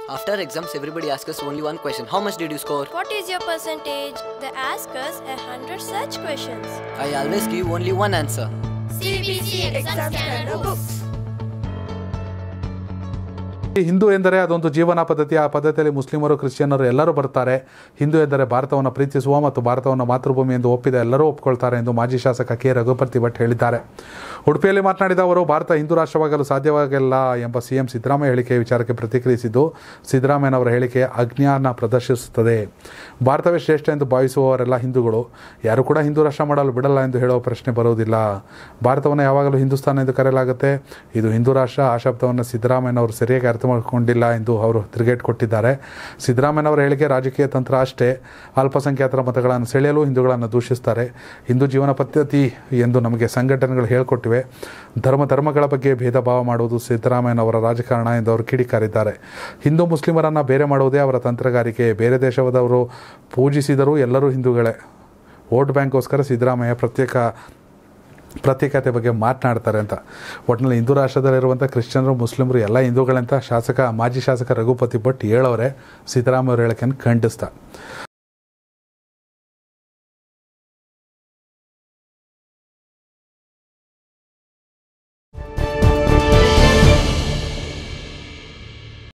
After exams, everybody asks us only one question How much did you score? What is your percentage? They ask us a hundred such questions. I always give only one answer. CBC exam scanner books. ಈ ಹಿಂದೂ ಎಂದರೆ ಅದೊಂದು ಜೀವನ ಪದ್ಧತಿ ಆ ಪದ್ಧತಿಯಲ್ಲಿ ಮುಸ್ಲಿಮರು ಕ್ರಿಶ್ಚಿಯನ್ನರು ಎಲ್ಲರೂ ಬರ್ತಾರೆ ಹಿಂದೂ ಎಂದರೆ ಭಾರತವನ್ನು ಪ್ರೀತಿಸುವ ಮತ್ತು ಭಾರತವನ್ನು ಮಾತೃಭೂಮಿ ಎಂದು ಒಪ್ಪಿದ ಎಲ್ಲರೂ ಒಪ್ಕೊಳ್ತಾರೆ ಎಂದು ಮಾಜಿ ಶಾಸಕ ಕೆ ರಘುಪತಿ ಭಟ್ ಹೇಳಿದ್ದಾರೆ ಉಡುಪಿಯಲ್ಲಿ ಮಾತನಾಡಿದ ಅವರು ಭಾರತ ಹಿಂದೂ ರಾಷ್ಟ್ರವಾಗಲು ಸಾಧ್ಯವಾಗಿಲ್ಲ ಎಂಬ ಸಿಎಂ ಸಿದ್ದರಾಮಯ್ಯ ಹೇಳಿಕೆ ವಿಚಾರಕ್ಕೆ ಪ್ರತಿಕ್ರಿಯಿಸಿದ್ದು ಸಿದ್ದರಾಮಯ್ಯನವರ ಹೇಳಿಕೆ ಅಜ್ಞಾನ ಪ್ರದರ್ಶಿಸುತ್ತದೆ ಭಾರತವೇ ಶ್ರೇಷ್ಠ ಎಂದು ಭಾವಿಸುವವರೆಲ್ಲ ಹಿಂದೂಗಳು ಯಾರು ಕೂಡ ಹಿಂದೂ ರಾಷ್ಟ್ರ ಮಾಡಲು ಬಿಡಲ್ಲ ಎಂದು ಹೇಳುವ ಪ್ರಶ್ನೆ ಬರುವುದಿಲ್ಲ ಭಾರತವನ್ನು ಯಾವಾಗಲೂ ಹಿಂದೂಸ್ತಾನ ಎಂದು ಕರೆಯಲಾಗುತ್ತೆ ಇದು ಹಿಂದೂ ರಾಷ್ಟ್ರ ಆ ಶಬ್ದವನ್ನು ಸಿದ್ದರಾಮಯ್ಯನವರು ಸರಿಯಾಗಿ ಅರ್ಥ ಮಾಡಿಕೊಂಡಿಲ್ಲ ಎಂದು ಅವರು ತಿರುಗೇಟ್ ಕೊಟ್ಟಿದ್ದಾರೆ ಸಿದ್ದರಾಮಯ್ಯನವರ ಹೇಳಿಕೆ ರಾಜಕೀಯ ತಂತ್ರ ಅಷ್ಟೇ ಅಲ್ಪಸಂಖ್ಯಾತರ ಮತಗಳನ್ನು ಸೆಳೆಯಲು ಹಿಂದೂಗಳನ್ನು ದೂಷಿಸ್ತಾರೆ ಹಿಂದೂ ಜೀವನ ಪದ್ಧತಿ ಎಂದು ನಮಗೆ ಸಂಘಟನೆಗಳು ಹೇಳಿಕೊಟ್ಟಿವೆ ಧರ್ಮ ಧರ್ಮಗಳ ಬಗ್ಗೆ ಭೇದ ಭಾವ ಮಾಡುವುದು ಸಿದ್ದರಾಮಯ್ಯನವರ ರಾಜಕಾರಣ ಎಂದು ಅವರು ಕಿಡಿಕಾರಿದ್ದಾರೆ ಹಿಂದೂ ಮುಸ್ಲಿಮರನ್ನು ಬೇರೆ ಮಾಡುವುದೇ ಅವರ ತಂತ್ರಗಾರಿಕೆ ಬೇರೆ ದೇಶದವರು ಪೂಜಿಸಿದರೂ ಎಲ್ಲರೂ ಹಿಂದೂಗಳೇ ವೋಟ್ ಬ್ಯಾಂಕ್ಗೋಸ್ಕರ ಸಿದ್ದರಾಮಯ್ಯ ಪ್ರತ್ಯೇಕ ಪ್ರತ್ಯೇಕತೆ ಬಗ್ಗೆ ಮಾತನಾಡ್ತಾರೆ ಅಂತ ಒಟ್ಟಿನಲ್ಲಿ ಹಿಂದೂ ರಾಷ್ಟ್ರದಲ್ಲಿರುವಂಥ ಕ್ರಿಶ್ಚಿಯನ್ರು ಮುಸ್ಲಿಮರು ಎಲ್ಲ ಹಿಂದೂಗಳಂತ ಶಾಸಕ ಮಾಜಿ ಶಾಸಕ ರಘುಪತಿ ಭಟ್ ಹೇಳೋರೆ ಸಿದ್ದರಾಮಯ್ಯ ಅವ್ರ ಹೇಳಿಕೆಯನ್ನು ಖಂಡಿಸ್ತಾ